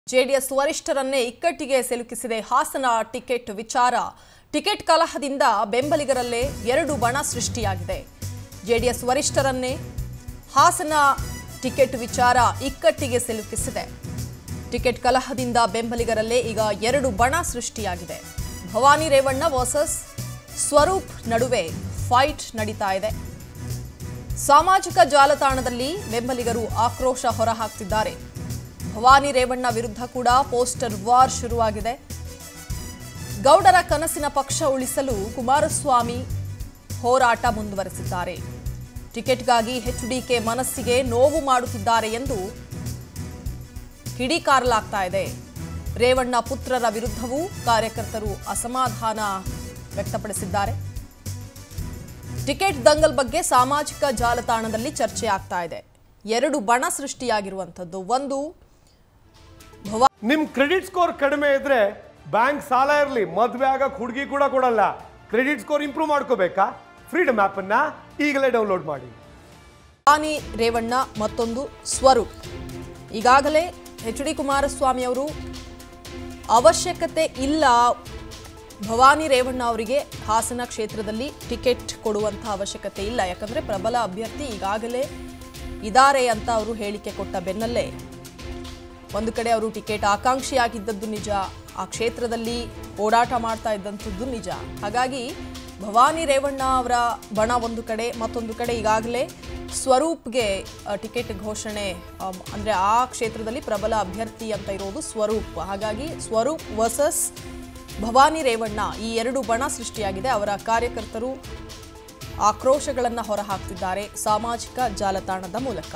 JDS ವರಿಷ್ಠರನ್ನೇ ಇಕ್ಕಟ್ಟಿಗೆ ಸಿಲುಕಿಸಿದೆ ಹಾಸನ ಟಿಕೆಟ್ ವಿಚಾರ ಟಿಕೆಟ್ ಕಲಹದಿಂದ ಬೆಂಬಲಿಗರಲ್ಲೇ ಎರಡು ಬಣ ಸೃಷ್ಟಿಯಾಗಿದೆ ಜೆಡಿಎಸ್ ವರಿಷ್ಠರನ್ನೇ ಹಾಸನ ಟಿಕೆಟ್ ವಿಚಾರ ಇಕ್ಕಟ್ಟಿಗೆ ಸಿಲುಕಿಸಿದೆ ಟಿಕೆಟ್ ಕಲಹದಿಂದ ಬೆಂಬಲಿಗರಲ್ಲೇ ಈಗ ಎರಡು ಬಣ ಸೃಷ್ಟಿಯಾಗಿದೆ ಭವಾನಿ ರೇವಣ್ಣ ವರ್ಸಸ್ ಸ್ವರೂಪ್ ನಡುವೆ ಫೈಟ್ ನಡೀತಾ ಇದೆ ಸಾಮಾಜಿಕ ಜಾಲತಾಣದಲ್ಲಿ ಬೆಂಬಲಿಗರು ಆಕ್ರೋಶ ಹೊರಹಾಕ್ತಿದ್ದಾರೆ ಭವಾನಿ ರೇವಣ್ಣ ವಿರುದ್ಧ ಕೂಡ ಪೋಸ್ಟರ್ ವಾರ್ ಶುರುವಾಗಿದೆ ಗೌಡರ ಕನಸಿನ ಪಕ್ಷ ಉಳಿಸಲು ಕುಮಾರಸ್ವಾಮಿ ಹೋರಾಟ ಮುಂದುವರೆಸಿದ್ದಾರೆ ಟಿಕೆಟ್ಗಾಗಿ ಎಚ್ಡಿಕೆ ಮನಸ್ಸಿಗೆ ನೋವು ಮಾಡುತ್ತಿದ್ದಾರೆ ಎಂದು ಕಿಡಿಕಾರಲಾಗ್ತಾ ಇದೆ ರೇವಣ್ಣ ಪುತ್ರರ ವಿರುದ್ಧವೂ ಕಾರ್ಯಕರ್ತರು ಅಸಮಾಧಾನ ವ್ಯಕ್ತಪಡಿಸಿದ್ದಾರೆ ಟಿಕೆಟ್ ದಂಗಲ್ ಬಗ್ಗೆ ಸಾಮಾಜಿಕ ಜಾಲತಾಣದಲ್ಲಿ ಚರ್ಚೆ ಆಗ್ತಾ ಇದೆ ಎರಡು ಬಣ ಸೃಷ್ಟಿಯಾಗಿರುವಂಥದ್ದು ಒಂದು ಭವಾ ನಿಮ್ ಕ್ರೆಡಿಟ್ ಸ್ಕೋರ್ ಕಡಿಮೆ ಇದ್ರೆ ಬ್ಯಾಂಕ್ ಸಾಲ ಇರಲಿ ಮದುವೆ ಆಗಕ್ಕೆ ಹುಡುಗಿ ಕೂಡ ಕೊಡಲ್ಲ ಕ್ರೆಡಿಟ್ ಸ್ಕೋರ್ ಇಂಪ್ರೂವ್ ಮಾಡ್ಕೋಬೇಕಾ ಫ್ರೀಡಮ್ ಅನ್ನ ಈಗಲೇ ಡೌನ್ಲೋಡ್ ಮಾಡಿ ಭವಾನಿ ರೇವಣ್ಣ ಮತ್ತೊಂದು ಸ್ವರೂಪ್ ಈಗಾಗಲೇ ಎಚ್ ಡಿ ಕುಮಾರಸ್ವಾಮಿ ಅವರು ಅವಶ್ಯಕತೆ ಇಲ್ಲ ಭವಾನಿ ರೇವಣ್ಣ ಅವರಿಗೆ ಹಾಸನ ಕ್ಷೇತ್ರದಲ್ಲಿ ಟಿಕೆಟ್ ಕೊಡುವಂಥ ಅವಶ್ಯಕತೆ ಇಲ್ಲ ಯಾಕಂದರೆ ಪ್ರಬಲ ಅಭ್ಯರ್ಥಿ ಈಗಾಗಲೇ ಇದ್ದಾರೆ ಅಂತ ಅವರು ಹೇಳಿಕೆ ಕೊಟ್ಟ ಬೆನ್ನಲ್ಲೇ ಒಂದು ಕಡೆ ಅವರು ಟಿಕೆಟ್ ಆಕಾಂಕ್ಷಿಯಾಗಿದ್ದದ್ದು ನಿಜ ಆ ಕ್ಷೇತ್ರದಲ್ಲಿ ಓಡಾಟ ಮಾಡ್ತಾ ಇದ್ದಂಥದ್ದು ನಿಜ ಹಾಗಾಗಿ ಭವಾನಿ ರೇವಣ್ಣ ಅವರ ಬಣ ಒಂದು ಕಡೆ ಮತ್ತೊಂದು ಕಡೆ ಈಗಾಗಲೇ ಸ್ವರೂಪ್ಗೆ ಆ, ಟಿಕೆಟ್ ಘೋಷಣೆ ಆಮ್, ಅಂದ್ರೆ ಆ ಕ್ಷೇತ್ರದಲ್ಲಿ ಪ್ರಬಲ ಅಭ್ಯರ್ಥಿ ಅಂತ ಇರೋದು ಸ್ವರೂಪ್ ಹಾಗಾಗಿ ಸ್ವರೂಪ್ ವರ್ಸಸ್ ಭವಾನಿ ರೇವಣ್ಣ ಈ ಎರಡು ಬಣ ಸೃಷ್ಟಿಯಾಗಿದೆ ಅವರ ಕಾರ್ಯಕರ್ತರು ಆಕ್ರೋಶಗಳನ್ನು ಹೊರಹಾಕ್ತಿದ್ದಾರೆ ಸಾಮಾಜಿಕ ಜಾಲತಾಣದ ಮೂಲಕ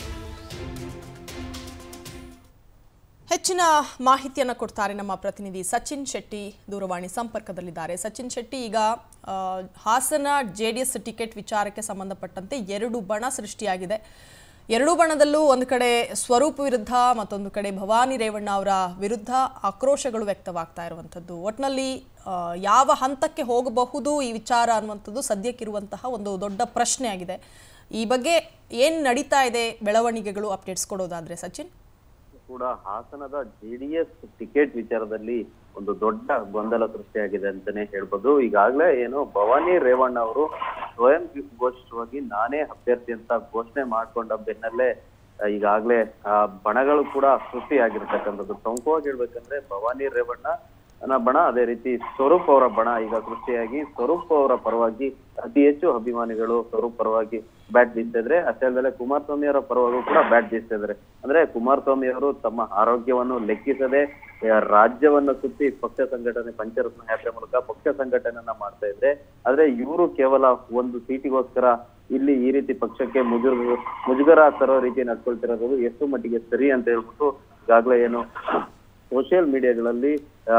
ಹೆಚ್ಚಿನ ಮಾಹಿತಿಯನ್ನು ಕೊಡ್ತಾರೆ ನಮ್ಮ ಪ್ರತಿನಿಧಿ ಸಚಿನ್ ಶೆಟ್ಟಿ ದೂರವಾಣಿ ಸಂಪರ್ಕದಲ್ಲಿದ್ದಾರೆ ಸಚಿನ್ ಶೆಟ್ಟಿ ಈಗ ಆ, Hassan J D S ticket ವಿಚಾರಕ್ಕೆ ಸಂಬಂಧಪಟ್ಟಂತೆ ಎರಡು ಬಣ ಸೃಷ್ಟಿಯಾಗಿದೆ ಎರಡೂ ಬಣದಲ್ಲೂ ಒಂದು ಕಡೆ ಸ್ವರೂಪ್ ವಿರುದ್ಧ ಮತ್ತೊಂದು ಕಡೆ ಭವಾನಿ ರೇವಣ್ಣ ಅವರ ವಿರುದ್ಧ ಆಕ್ರೋಶಗಳು ವ್ಯಕ್ತವಾಗ್ತಾ ಇರುವಂಥದ್ದು ಒಟ್ಟಿನಲ್ಲಿ ಆ, ಯಾವ ಹಂತಕ್ಕೆ ಹೋಗಬಹುದು ಈ ವಿಚಾರ ಅನ್ನುವಂಥದ್ದು ಸದ್ಯಕ್ಕಿರುವಂತಹ ಒಂದು ದೊಡ್ಡ ಪ್ರಶ್ನೆ ಆಗಿದೆ ಈ ಬಗ್ಗೆ ಏನು ನಡೀತಾ ಇದೆ ಬೆಳವಣಿಗೆಗಳು ಅಪ್ಡೇಟ್ಸ್ ಕೊಡೋದಾದ್ರೆ ಸಚಿನ್ ಕೂಡ ಹಾಸನದ ಜೆಡಿಎಸ್ ಟಿಕೆಟ್ ವಿಚಾರದಲ್ಲಿ ಒಂದು ದೊಡ್ಡ ಗೊಂದಲ ಸೃಷ್ಟಿಯಾಗಿದೆ ಅಂತಾನೆ ಹೇಳ್ಬೋದು ಈಗಾಗಲೇ ಏನು ಭವಾನಿ ರೇವಣ್ಣ ಅವರು ಸ್ವಯಂ ಘೋಷಿತವಾಗಿ ನಾನೇ ಅಭ್ಯರ್ಥಿ ಅಂತ ಘೋಷಣೆ ಮಾಡ್ಕೊಂಡ ಬೆನ್ನಲ್ಲೇ ಆ, ಈಗಾಗಲೇ ಆ ಬಣಗಳು ಕೂಡ ಸೃಷ್ಟಿಯಾಗಿರ್ತಕ್ಕಂಥದ್ದು ಪ್ರಮುಖವಾಗಿ ಹೇಳ್ಬೇಕಂದ್ರೆ ಭವಾನಿ ರೇವಣ್ಣ ನ ಬಣ ಅದೇ ರೀತಿ ಸ್ವರೂಪ್ ಅವರ ಬಣ ಈಗ ಸೃಷ್ಟಿಯಾಗಿ ಸ್ವರೂಪ್ ಅವರ ಪರವಾಗಿ ಅತಿ ಹೆಚ್ಚು ಅಭಿಮಾನಿಗಳು ಸ್ವರೂಪ್ ಪರವಾಗಿ ಬ್ಯಾಟ್ ಬೀಸ್ತಾ ಇದ್ರೆ ಅಷ್ಟೇ ಅಲ್ಲದೆ ಕುಮಾರಸ್ವಾಮಿ ಅವರ ಪರವಾಗೂ ಕೂಡ ಬ್ಯಾಟ್ ಬೀಸ್ತಾ ಇದ್ದಾರೆ ಅಂದ್ರೆ ಕುಮಾರಸ್ವಾಮಿ ಅವರು ತಮ್ಮ ಆರೋಗ್ಯವನ್ನು ಲೆಕ್ಕಿಸದೆ ಆ, ರಾಜ್ಯವನ್ನ ಸುತ್ತಿ ಪಕ್ಷ ಸಂಘಟನೆ ಪಂಚರತ್ನ ಯಾತ್ರೆ ಮೂಲಕ ಪಕ್ಷ ಸಂಘಟನೆಯನ್ನ ಮಾಡ್ತಾ ಇದ್ರೆ ಆದ್ರೆ ಇವರು ಕೇವಲ ಒಂದು ಸೀಟಿಗೋಸ್ಕರ ಇಲ್ಲಿ ಈ ರೀತಿ ಪಕ್ಷಕ್ಕೆ ಮುಜುಗರ ಮುಜುಗರ ತರೋ ರೀತಿ ನಡ್ಕೊಳ್ತಿರೋದು ಎಷ್ಟು ಮಟ್ಟಿಗೆ ಸರಿ ಅಂತ ಹೇಳ್ಬಿಟ್ಟು ಈಗಾಗಲೇ ಏನು ಸೋಷಿಯಲ್ ಮೀಡಿಯಾಗಳಲ್ಲಿ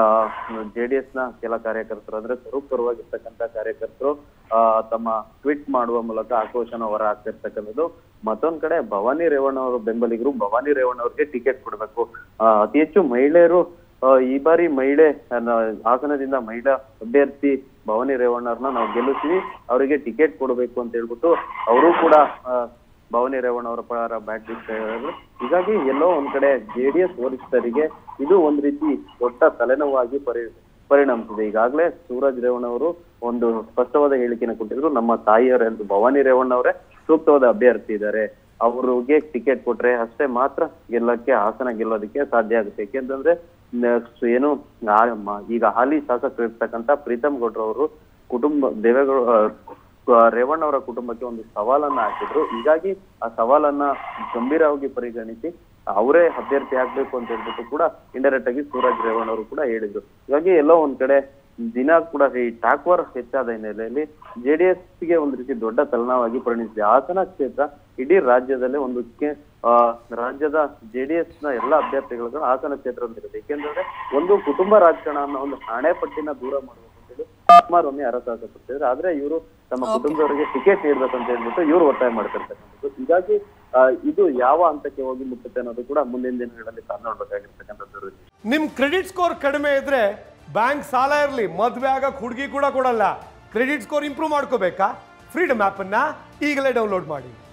ಜೆಡಿಎಸ್ ನ ಕೆಲ ಕಾರ್ಯಕರ್ತರು ಅಂದ್ರೆ ಸ್ವರೂಪ್ ಪರವಾಗಿರ್ತಕ್ಕಂಥ ಕಾರ್ಯಕರ್ತರು ಆ, ತಮ್ಮ ಟ್ವೀಟ್ ಮಾಡುವ ಮೂಲಕ ಆಕ್ರೋಶನ ಹೊರ ಹಾಕ್ತಿರ್ತಕ್ಕಂಥದ್ದು ಮತ್ತೊಂದ್ ಕಡೆ ಭವಾನಿ ರೇವಣ್ಣ ಅವರು ಬೆಂಬಲಿಗರು ಭವಾನಿ ರೇವಣ್ಣ ಅವ್ರಿಗೆ ಟಿಕೆಟ್ ಕೊಡಬೇಕು ಅತಿ ಹೆಚ್ಚು ಮಹಿಳೆಯರು ಆ, ಈ ಬಾರಿ ಮಹಿಳೆ ಅನ್ನ ಹಾಸನದಿಂದ ಮಹಿಳಾ ಅಭ್ಯರ್ಥಿ ಭವಾನಿ ರೇವಣ್ಣವ್ರನ್ನ ನಾವು ಗೆಲ್ಲಿಸ್ತೀವಿ ಅವರಿಗೆ ಟಿಕೆಟ್ ಕೊಡಬೇಕು ಅಂತ ಹೇಳ್ಬಿಟ್ಟು ಅವರು ಕೂಡ ಆ, ಭವಾನಿ ರೇವಣ್ಣ ಅವರ ಪರ ಬ್ಯಾಟ್ ಬೀಸ್ತಾ ಇರೋದು ಹೀಗಾಗಿ ಎಲ್ಲೋ ಒಂದ್ ಕಡೆ ಜೆಡಿಎಸ್ ವರಿಷ್ಠರಿಗೆ ಇದು ಒಂದ್ ರೀತಿ ದೊಡ್ಡ ತಲೆನೋವಾಗಿ ಪರಿ ಪರಿಣಮಿಸಿದೆ ಈಗಾಗಲೇ ಸೂರಜ್ ರೇವಣ್ಣ ಅವರು ಒಂದು ಸ್ಪಷ್ಟವಾದ ಹೇಳಿಕೆನ ಕೊಟ್ಟಿದ್ರು ನಮ್ಮ ತಾಯಿಯವರೇ ಅಂತ ಭವಾನಿ ರೇವಣ್ಣ ಅವರೇ ಸೂಕ್ತವಾದ ಅಭ್ಯರ್ಥಿ ಇದ್ದಾರೆ ಅವ್ರಿಗೆ ಟಿಕೆಟ್ ಕೊಟ್ರೆ ಅಷ್ಟೇ ಮಾತ್ರ ಗೆಲ್ಲಕ್ಕೆ ಹಾಸನ ಗೆಲ್ಲೋದಕ್ಕೆ ಸಾಧ್ಯ ಆಗುತ್ತೆ ಯಾಕೆಂತಂದ್ರೆ next ಏನು ಆ- ಮ- ಈಗ ಹಾಲಿ ಶಾಸಕರು ಇರ್ತಕ್ಕಂಥ ಪ್ರೀತಮ್ ಗೌಡ್ರು ಅವರು ಕುಟುಂಬ ದೇವೇಗೌಡ ಆ, ರೇವಣ್ಣ ಅವರ ಕುಟುಂಬಕ್ಕೆ ಒಂದು ಸವಾಲನ್ನ ಹಾಕಿದ್ರು ಹೀಗಾಗಿ ಆ ಸವಾಲನ್ನ ಗಂಭೀರವಾಗಿ ಪರಿಗಣಿಸಿ ಅವರೇ ಅಭ್ಯರ್ಥಿ ಆಗ್ಬೇಕು ಅಂತ ಹೇಳ್ಬಿಟ್ಟು ಕೂಡ ಇಂಡೈರೆಕ್ಟ್ ಆಗಿ ಸೂರಜ್ ರೇವಣ್ಣ ಅವರು ಕೂಡ ಹೇಳಿದ್ರು ಹೀಗಾಗಿ ಎಲ್ಲೋ ಒಂದ್ ಕಡೆ ದಿನ ಕೂಡ ಈ ಟಾಕ್ವರ್ ಹೆಚ್ಚಾದ ಹಿನ್ನೆಲೆಯಲ್ಲಿ ಜೆಡಿಎಸ್ ಗೆ ಒಂದು ರೀತಿ ದೊಡ್ಡ ತಲೆನೋವಾಗಿ ಪರಿಣಮಿಸಿದೆ ಹಾಸನ ಕ್ಷೇತ್ರ ಇಡೀ ರಾಜ್ಯದಲ್ಲೇ ಒಂದು ಕೆ- ಆ, ರಾಜ್ಯದ ಜೆಡಿಎಸ್ ನ ಎಲ್ಲ ಅಭ್ಯರ್ಥಿಗಳು ಹಾಸನ ಕ್ಷೇತ್ರದಲ್ಲಿರುತ್ತೆ ಏಕೆಂದ್ರೆ ಒಂದು ಕುಟುಂಬ ರಾಜಕಾರಣ ಅನ್ನೋ ಒಂದು ಹಣೆಪಟ್ಟಿನ ದೂರ ಮಾಡಬೇಕು ಅಂತ ಹೇಳಿ ಕುಮಾರಸ್ವಾಮಿ ಹರಸಾಹಸ ಪಡ್ತಿದ್ರು ಆದ್ರೆ ಇವರು ತಮ್ಮ ಕುಟುಂಬದವರಿಗೆ ಟಿಕೆಟ್ ನೀಡ್ಬೇಕಂತ ಹೇಳ್ಬಿಟ್ಟು ಇವ್ರು ಒತ್ತಾಯ ಮಾಡ್ತಿರ್ತಕ್ಕಂಥದ್ದು ಹೀಗಾಗಿ ಆ, ಇದು ಯಾವ ಹಂತಕ್ಕೆ ಹೋಗಿ ಮುಟ್ಟುತ್ತೆ ಅನ್ನೋದು ಕೂಡ ಮುಂದಿನ ದಿನಗಳಲ್ಲಿ ಕಾದ್ ನೋಡ್ಬೇಕಾಗಿರ್ತಕ್ಕಂಥದ್ದು ನಿಮ್ ಕ್ರೆಡಿಟ್ ಸ್ಕೋರ್ ಕಡಿಮೆ ಇದ್ರೆ ಬ್ಯಾಂಕ್ ಸಾಲ ಇರಲಿ ಮದುವೆ ಆಗಕ್ಕೆ ಹುಡುಗಿ ಕೂಡ ಕೊಡಲ್ಲ ಕ್ರೆಡಿಟ್ ಸ್ಕೋರ್ ಇಂಪ್ರೂವ್ ಮಾಡ್ಕೋಬೇಕಾ ಫ್ರೀಡಮ್ ಅನ್ನ ಈಗಲೇ ಡೌನ್ಲೋಡ್ ಮಾಡಿ